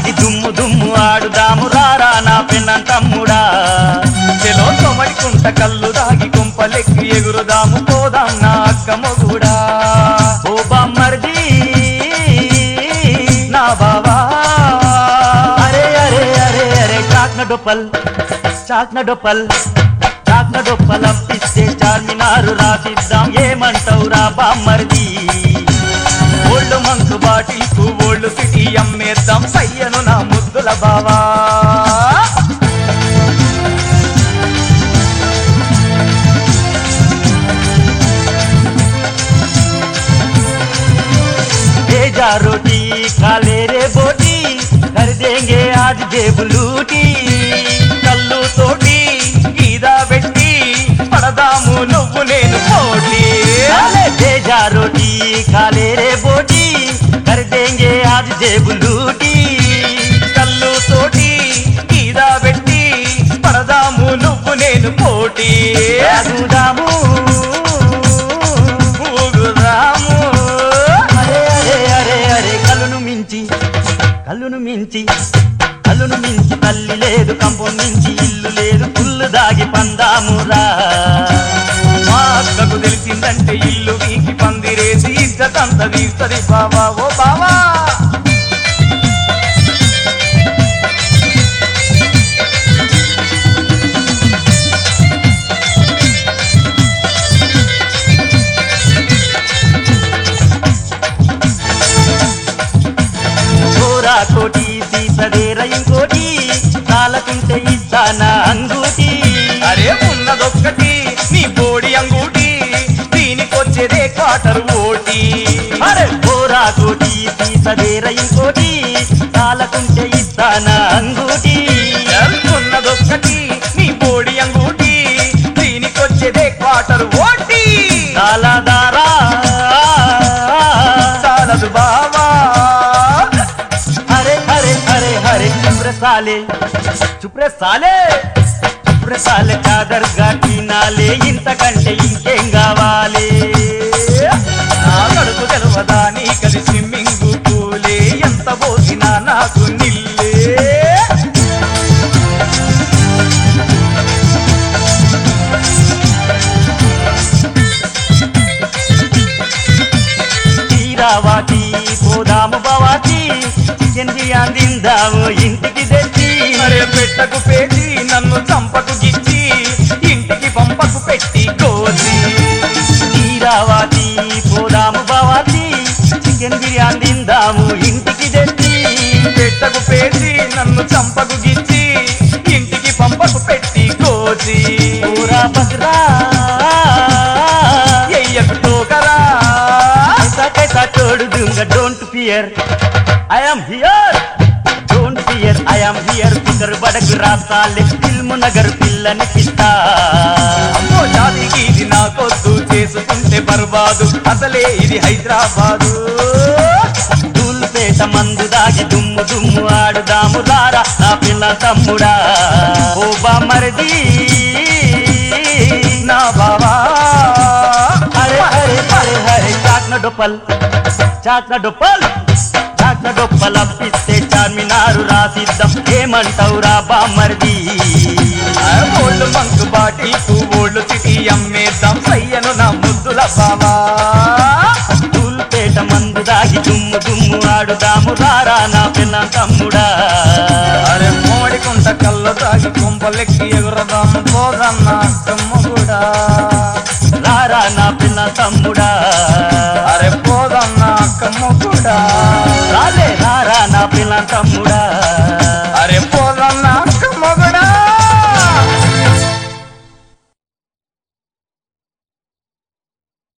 దాగి దుమ్ము దుమ్ము ఆడుదాము రారా నా పిన్న తమ్ముడా చెలో తొమడికుంట కళ్ళు దాగి కుంపలెక్కి ఎగురుదాము పోదాం నా అక్క మొగుడా ఓ బామ్మర్ది నా బావా అరే అరే అరే అరే చాక్న డొప్పల్ చాక్న డొప్పల్ చాక్న డొప్పల్ అప్పిస్తే చార్మినారు రాసిద్దాం ఏమంటావురా బామ్మర్ది ఓల్డ్ మంకు బాటిల్కు ఓల్డ్ సిటీ అమ్మేద్దాం సయ్యను నా ముద్దుల బావా भेजा रोटी काले रे बोटी कर देंगे आज जेब लूटी కళ్ళు తోటి గీదా పెట్టి పడదాము నువ్వు నేను పోటీ भेजा रोटी काले रे बोटी कर देंगे आज जेब लूटी కళ్ళు తోటి గీదా పెట్టి పడదాము నువ్వు నేను పోటీ అడుగుదాము ఊగుదాము అరే అరే అరే అరే కళ్ళును మించి కళ్ళును మించి కళ్ళును మించి తల్లి లేదు కంపం మించి ఇల్లు లేదు పుల్లు దాగి పందామురా మా అక్కకు తెలిసిందంటే ఇల్లు వీకి పందిరేసి ఇద్దతంత తీస్తది బావా ఓ బావా చోరా కోటి తీసదేర ఇంకోటి కాలకుంటే ఇస్తానా అంగూటి అరే ఉన్నదొక్కటి నీ బోడి అంగూటి దీనికొచ్చేదే క్వార్టర్ ఓటి అరే చోరా కోటి తీసదేర ఇంకోటి కాలకుంటే ఇస్తానా అంగూటి ఉన్నదొక్కటి నీ బోడి అంగూటి దీనికొచ్చేదే క్వార్టర్ ఓటి కాలదారా చాలదు బావా అరే అరే అరే అరే చుప్రే సాలే చుప్రే సాలే చుప్రే సాలే చాదర్గా తినాలే ఇంతకంటే ఇంకేం కావాలి నా కడుపు తెలవదా నీ కది స్విమ్మింగ్ పూలే ఎంత పోసినా నాకు నిల్లే తీరావాటి పోదాము బావాటి చికెన్ బిర్యానీ తిందాము ఇంటికి తెచ్చి అరే పెట్టకు పెట్టి నన్ను చంపకు గిచ్చి ఇంటికి పంపకు పెట్టి కోసి తీరావాటి పోదాము బావాటి చికెన్ బిర్యానీ తిందాము ఇంటికి తెచ్చి పెట్టకు పెట్టి నన్ను చంపకు గిచ్చి ఇంటికి పంపకు పెట్టి కోసి ఊరా బసరా ఎయ్యకు టోకరా ऐसा कैसा छोड़ दूंगा don't fear I am here don't fear I am here फिकर बड़क రాసాలే ఫిల్మ్ నగర్ పిల్లనికిస్తా అమ్మో జాతికి ఇది నాకొద్దు చేసుకుంటే బర్బాదు అసలే ఇది హైదరాబాదు దూల్పేట మందు దాగి దుమ్ము దుమ్ము ఆడుదాము రారా నా పిల్ల తమ్ముడా ఓ బామరది నా బావా అరే అరే అరే అరే చాక్న డొప్పల్ చాక్న డొప్పల్ చాక్న డొప్పల్ అప్పిస్తే చార్మినారు రాసిద్దాం ఏమంటావురా బామ్మర్ది ఓళ్ళు మంకు బాటిల్కు ఓళ్ళు సిటీ అమ్మేద్దాం సయ్యను నా ముద్దుల బావా తూల్పేట మందు దాగి దుమ్ము దుమ్ము ఆడుదాము రారా నా పిల్ల తమ్ముడా అరే మోడికుంట కళ్ళు తాగి కుంపలెక్కి ఎగురదాం పోదన్న కూడా రారా నా పిల్ల తమ్ముడా అరే పోదన్న అక్కమ్మ కూడా రాలే రారా నా పిల్ల తమ్ముడా